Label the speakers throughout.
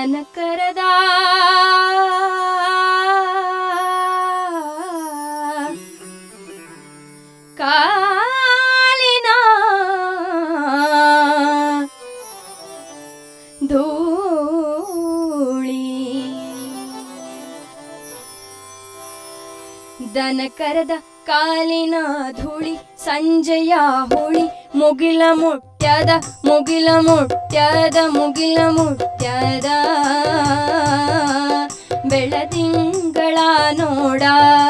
Speaker 1: ದನಕರದ ಕಾಲಿನ ಧೂಳಿ ದನಕರದ ಕಾಲಿನ ಧೂಳಿ ಸಂಜೆಯ ಹುಳಿ ಮುಗಿಲ ಮುಟ್ಯದ ಮುಗಿಲ ಮುಟ್ಯದ ಮುಗಿಲ ಮುಟ್ಯದ ಬೆಳದಿಂಗಳ ನೋಡ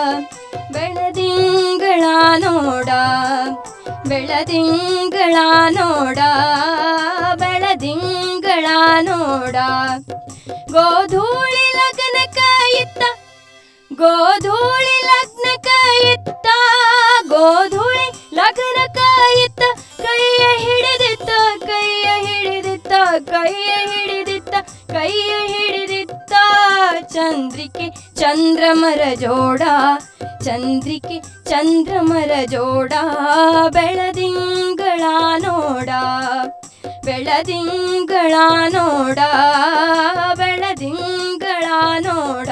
Speaker 1: ಬೆಳದಿಂಗಳ ನೋಡ ಬೆಳದಿಂಗಳ ನೋಡ ಬೆಳದಿಂಗಳ ನೋಡ ಗೋಧೂಳಿ ಲಗ್ನಕ ಇತ್ತ ಗೋಧೂಳಿ ಲಗ್ನಕ ಇತ್ತ ಗೋಧೂಳಿ ಲಗ್ನಕ ಇತ್ತ ಕೈಯ ಹಿಡಿದಿತ್ತ ಕೈಯ ಹಿಡಿದಿತ್ತ ಕೈಯ ಹಿಡಿದಿತ್ತ ಕೈಯ ಹಿಡಿದಿತ್ತ ಚಂದ್ರಿಕೆ ಚಂದ್ರಮರ ಜೋಡ ಚಂದ್ರಿಕೆ ಚಂದ್ರಮರ ಜೋಡ ಬೆಳದಿಂಗಳ ನೋಡ ಬೆಳದಿಂಗಳ ನೋಡ ಬೆಳದಿಂಗಳ ನೋಡ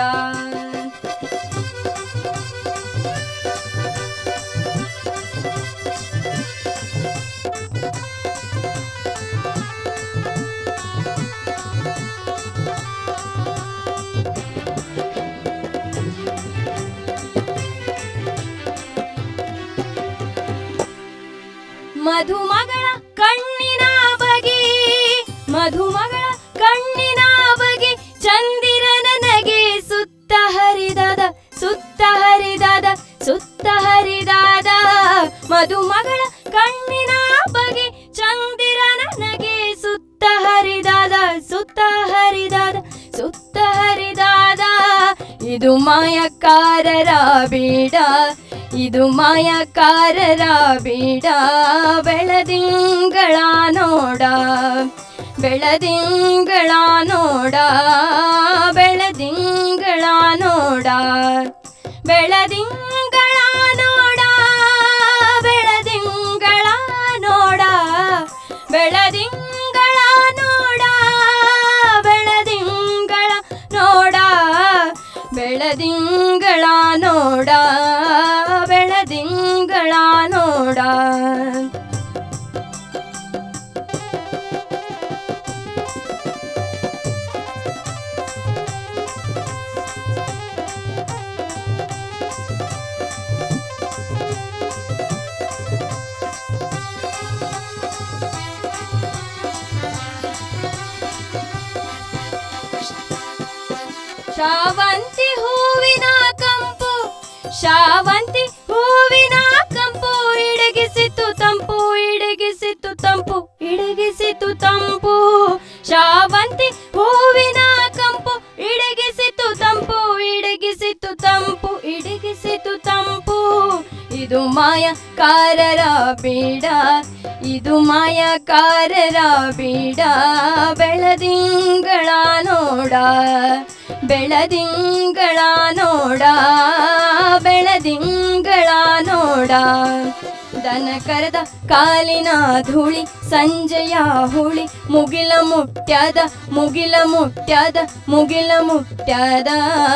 Speaker 1: ಮಧುಮಗಳ ಕಣ್ಣಿನ ಬಗೆ ಮಧುಮಗಳ ಕಣ್ಣಿನ ಬಗೆ ಚಂದಿರನ ನಗೆ ಸುತ್ತ ಹರಿದಾದ ಸುತ್ತ ಹರಿದಾದ ಸುತ್ತ ಹರಿದಾದ ಮಧುಮಗಳ ಕಣ್ಣಿನ ಬಗೆ ಚಂದಿರನ ನಗೆ ಸುತ್ತ ಹರಿದಾದ ಸುತ್ತ ಹರಿದಾದ ಸುತ್ತ ಹರಿದಾದ ಇದು ಮಾಯಕಾರರ ಬೀಡ ಇದು ಮಾಯಕಾರರ ಬೀಡ ಬೆಳದಿಂಗಳ ನೋಡ ಬೆಳದಿಂಗಳ ನೋಡ ಬೆಳದಿಂಗಳ ನೋಡ ಬೆಳದಿಂಗಳ ನೋಡ ಬೆಳದಿಂಗಳ ನೋಡ ಬೆಳದಿಂಗಳ ನೋಡ ಬೆಳದಿಂಗಳ ನೋಡ ಬೆಳದಿಂಗಳ ನೋಡ ಬೆಳದಿಂಗಳ ನೋಡ ಶಾವಂತಿ ಹೂವಿನ ಕಂಪು ಶಾವಂತಿ ಹೂವಿನ ಕಂಪು ಇಡಗಿಸಿತು ತಂಪು ಇಡಗಿಸಿತು ತಂಪು ಇಡಗಿಸಿತು ತಂಪು ಶಾವಂತಿ ಹೂವಿನ ಕಂಪು ಇಡಗಿಸಿತು ತಂಪು ಇಡಗಿಸಿತು ತಂಪು ಇಡಗಿಸಿತು ತಂಪು ಇದು ಮಾಯಕಾರರ ಬೀಡ ಇದು ಮಾಯಕಾರರ ಬೀಡ ಬೆಳದಿಂಗಳ ನೋಡ ಬೆಳದಿಂಗಳ ನೋಡ ಬೆಳದಿಂಗಳ ನೋಡ ದನ ಕರೆದ ಕಾಲಿನ ಧೂಳಿ ಸಂಜೆಯ ಹುಳಿ ಮುಗಿಲ ಮುಟ್ಯದ ಮುಗಿಲ ಮುಟ್ಯದ ಮುಗಿಲ ಮುಟ್ಯದ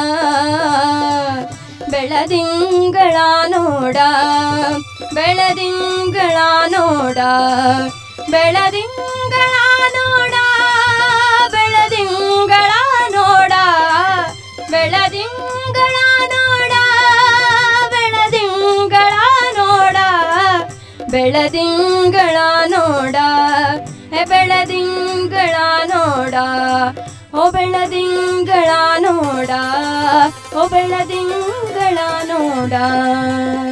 Speaker 1: ಬೆಳದಿಂಗಳ ನೋಡ ಬೆಳದಿಂಗಳ ನೋಡ ಬೆಳದಿಂಗಳ ನೋಡ ಬೆಳದಿಂಗಳ ನೋಡ ಬೆಳದಿಂಗಳ ನೋಡ ಬೆಳದಿಂಗಳ ನೋಡ ಬೆಳದಿಂಗಳ ನೋಡ ಹೆ ಬೆಳದಿಂಗಳ ನೋಡ ಓ ಬೆಳದಿಂಗಳ ನೋಡ ಓ ಬೆಳದಿಂಗಳ ನೋಡ